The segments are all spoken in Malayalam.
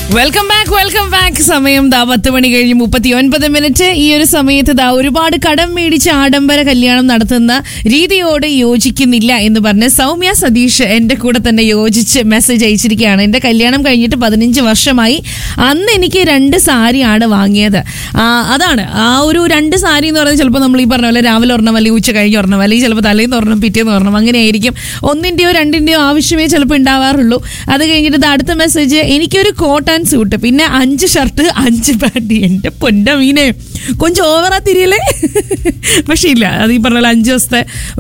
വെൽക്കം ബാക്ക് വെൽക്കം ബാക്ക് സമയം ദാ പത്ത് മണി കഴിഞ്ഞ് മുപ്പത്തി ഒൻപത് മിനിറ്റ് ഈ ഒരു സമയത്ത് ദാ ഒരുപാട് കടം മേടിച്ച് ആഡംബര കല്യാണം നടത്തുന്ന രീതിയോട് യോജിക്കുന്നില്ല എന്ന് പറഞ്ഞ് സൗമ്യ സതീഷ് എന്റെ കൂടെ തന്നെ യോജിച്ച് മെസ്സേജ് അയച്ചിരിക്കുകയാണ് എന്റെ കല്യാണം കഴിഞ്ഞിട്ട് പതിനഞ്ച് വർഷമായി അന്ന് എനിക്ക് രണ്ട് സാരിയാണ് വാങ്ങിയത് ആ, അതാണ് ആ ഒരു രണ്ട് സാരി എന്ന് പറയുന്നത് ചിലപ്പോൾ നമ്മൾ ഈ പറഞ്ഞ പോലെ രാവിലെ ഒരെണ്ണം അല്ലെങ്കിൽ ഉച്ച കഴിഞ്ഞ് ഒരെണ്ണം അല്ലെങ്കിൽ ചിലപ്പോൾ തലേന്ന് ഒരെണ്ണം പിറ്റേന്ന് ഒരെണ്ണം അങ്ങനെയായിരിക്കും ഒന്നിന്റെയോ രണ്ടിന്റെയോ ആവശ്യമേ ചിലപ്പോൾ ഉണ്ടാവാറുള്ളൂ അത് കഴിഞ്ഞിട്ട് ദാ അടുത്ത മെസ്സേജ് എനിക്കൊരു കോട്ട് ആൻഡ് സൂട്ട് പിന്നെ അഞ്ച് ഷർട്ട് അഞ്ച് പാൻറ് എൻ്റെ പൊന്ന മീനെ കൊഞ്ചം ഓവറാ തിരിയല്ലേ പക്ഷേ ഇല്ല അത് ഈ പറഞ്ഞ പോലെ അഞ്ച് ദിവസത്തെ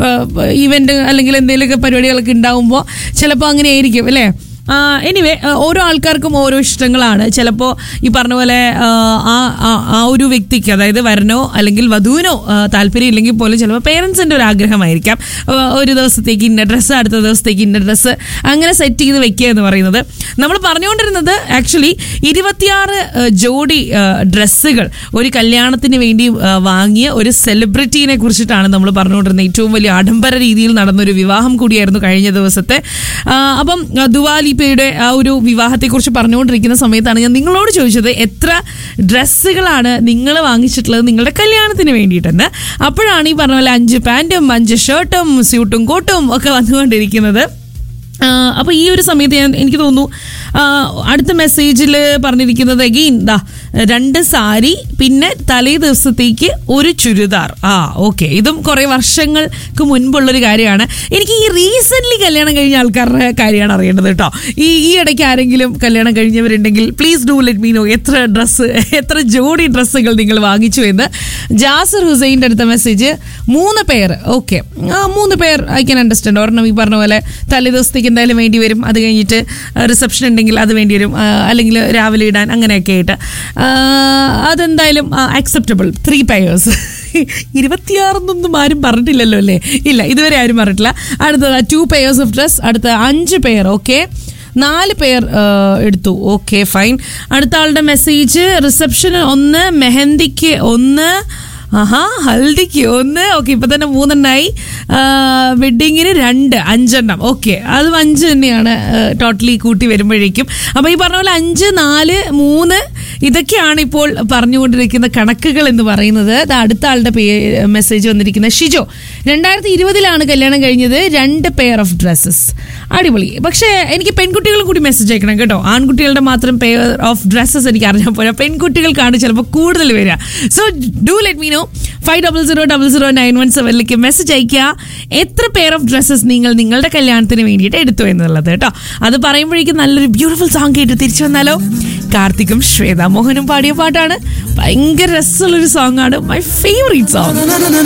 ഈവെന്റ് അല്ലെങ്കിൽ എന്തെങ്കിലുമൊക്കെ പരിപാടികളൊക്കെ ഉണ്ടാവുമ്പോൾ ചിലപ്പോൾ അങ്ങനെ ആയിരിക്കും അല്ലേ എനിവേ ഓരോ ആൾക്കാർക്കും ഓരോ ഇഷ്ടങ്ങളാണ് ചിലപ്പോൾ ഈ പറഞ്ഞ പോലെ ആ, ആ ആ- ആ ഒരു വ്യക്തിക്ക് അതായത് വരനോ അല്ലെങ്കിൽ വധുവിനോ ആ, താല്പര്യം ഇല്ലെങ്കിൽ പോലും ചിലപ്പോൾ പേരൻസിൻ്റെ ഒരു ആഗ്രഹമായിരിക്കാം ആ, ഒരു ദിവസത്തേക്ക് ഇന്ന ഡ്രസ്സ് അടുത്ത ദിവസത്തേക്ക് ഇന്ന ഡ്രസ്സ് അങ്ങനെ സെറ്റ് ചെയ്ത് വെക്കുക എന്ന് പറയുന്നത് നമ്മൾ പറഞ്ഞുകൊണ്ടിരുന്നത് ആക്ച്വലി ഇരുപത്തിയാറ് ആ, ജോഡി ഡ്രസ്സുകൾ ഒരു കല്യാണത്തിന് വേണ്ടി ആ, വാങ്ങിയ ഒരു സെലിബ്രിറ്റീനെ കുറിച്ചിട്ടാണ് നമ്മൾ പറഞ്ഞുകൊണ്ടിരുന്നത് ഏറ്റവും വലിയ ആഡംബര രീതിയിൽ നടന്നൊരു വിവാഹം കൂടിയായിരുന്നു കഴിഞ്ഞ ദിവസത്തെ ആ, അപ്പം ആ, ദുവാലിപ്പയുടെ ആ ഒരു വിവാഹത്തെക്കുറിച്ച് പറഞ്ഞുകൊണ്ടിരിക്കുന്ന സമയത്താണ് ഞാൻ നിങ്ങളോട് ചോദിച്ചത് എത്ര ഡ്രസ്സുകളാണ് നിങ്ങൾ വാങ്ങിച്ചിട്ടുള്ളത് നിങ്ങളുടെ കല്യാണത്തിന് വേണ്ടിയിട്ടെന്ന് അപ്പോഴാണ് ഈ പറഞ്ഞ പോലെ അഞ്ച് പാൻറ്റും അഞ്ച് ഷർട്ടും സ്യൂട്ടും കോട്ടും ഒക്കെ വന്നുകൊണ്ടിരിക്കുന്നത് ആ, അപ്പൊ ഈ ഒരു സമയത്ത് ഞാൻ എനിക്ക് തോന്നുന്നു ആ, അടുത്ത മെസ്സേജിൽ പറഞ്ഞിരിക്കുന്നത് അഗെയിൻ ദാ രണ്ട് സാരി പിന്നെ തലേ ദിവസത്തേക്ക് ഒരു ചുരിദാർ ആ ഓക്കെ ഇതും കുറെ വർഷങ്ങൾക്ക് മുൻപുള്ളൊരു കാര്യമാണ് എനിക്ക് ഈ റീസെന്റ് കല്യാണം കഴിഞ്ഞ ആൾക്കാരുടെ കാര്യമാണ് അറിയേണ്ടത് കേട്ടോ ഈ ഈ ഇടയ്ക്ക് ആരെങ്കിലും കല്യാണം കഴിഞ്ഞവരുണ്ടെങ്കിൽ please do let me know എത്ര ഡ്രസ്സ് എത്ര ജോഡി ഡ്രസ്സുകൾ നിങ്ങൾ വാങ്ങിച്ചു എന്ന് ജാസർ ഹുസൈൻ്റെ അടുത്ത മെസ്സേജ് മൂന്ന് പേർ ഓക്കെ മൂന്ന് പേർ ഐ ക്യാൻ അണ്ടർസ്റ്റാൻഡ് ഒരെണ്ണം ഈ പറഞ്ഞ പോലെ തലേ ദിവസത്തേക്ക് എന്തായാലും വേണ്ടി വരും അത് കഴിഞ്ഞിട്ട് റിസപ്ഷൻ ഉണ്ടെങ്കിൽ അത് വേണ്ടി വരും ആ, അല്ലെങ്കിൽ രാവിലെ ഇടാൻ അങ്ങനെയൊക്കെ ആയിട്ട് ആ, അതെന്തായാലും അക്സെപ്റ്റബിൾ ത്രീ പെയേഴ്സ് ഇരുപത്തിയാറെന്നൊന്നും ആരും പറഞ്ഞിട്ടില്ലല്ലോ അല്ലേ ഇല്ല ഇതുവരെ ആരും പറഞ്ഞിട്ടില്ല അടുത്തത് ടു പെയേഴ്സ് ഓഫ് ഡ്രസ് അടുത്ത അഞ്ച് പേർ ഓക്കെ നാല് പേർ ആ, എടുത്തു ഓക്കെ ഫൈൻ അടുത്ത ആളുടെ മെസ്സേജ് റിസപ്ഷന് ഒന്ന് മെഹന്തിക്ക് ഒന്ന് ആഹാ ഹൽദിക്ക് ഒന്ന് ഓക്കെ ഇപ്പൊ തന്നെ മൂന്നെണ്ണായി വെഡിങ്ങിന് രണ്ട് അഞ്ചെണ്ണം ഓക്കെ അതും അഞ്ച് തന്നെയാണ് ടോട്ടലി കൂട്ടി വരുമ്പോഴേക്കും അപ്പൊ ഈ പറഞ്ഞ പോലെ അഞ്ച് നാല് മൂന്ന് ഇതൊക്കെയാണ് ഇപ്പോൾ പറഞ്ഞുകൊണ്ടിരിക്കുന്ന കണക്കുകൾ എന്ന് പറയുന്നത് ദാ അടുത്ത ആളുടെ മെസ്സേജ് വന്നിരിക്കുന്നത് ഷിജോ രണ്ടായിരത്തി ഇരുപതിലാണ് കല്യാണം കഴിഞ്ഞത് രണ്ട് പെയർ ഓഫ് ഡ്രസ്സസ് അടിപൊളി പക്ഷേ എനിക്ക് പെൺകുട്ടികളും കൂടി മെസ്സേജ് അയക്കണം കേട്ടോ ആൺകുട്ടികളുടെ മാത്രം പെയർ ഓഫ് ഡ്രസ്സസ് എനിക്ക് അറിഞ്ഞാൽ പോരാ പെൺകുട്ടികൾക്കാണ് ചിലപ്പോൾ കൂടുതൽ വരിക so do let me know five double zero double zero nine one സെവനിലേക്ക് മെസ്സേജ് അയക്കുക എത്ര പെയർ ഓഫ് ഡ്രസ്സസ് നിങ്ങൾ നിങ്ങളുടെ കല്യാണത്തിന് വേണ്ടിയിട്ട് എടുത്തു എന്നുള്ളത് കേട്ടോ അത് പറയുമ്പോഴേക്കും നല്ലൊരു ബ്യൂട്ടിഫുൾ സോങ് കേട്ട് തിരിച്ചു വന്നാലോ കാർത്തിക്കും ശ്വേത മോഹനും പാടിയ പാട്ടാണ് ഭയങ്കര രസമുള്ളൊരു സോങ് ആണ് മൈ ഫേവറേറ്റ് സോങ്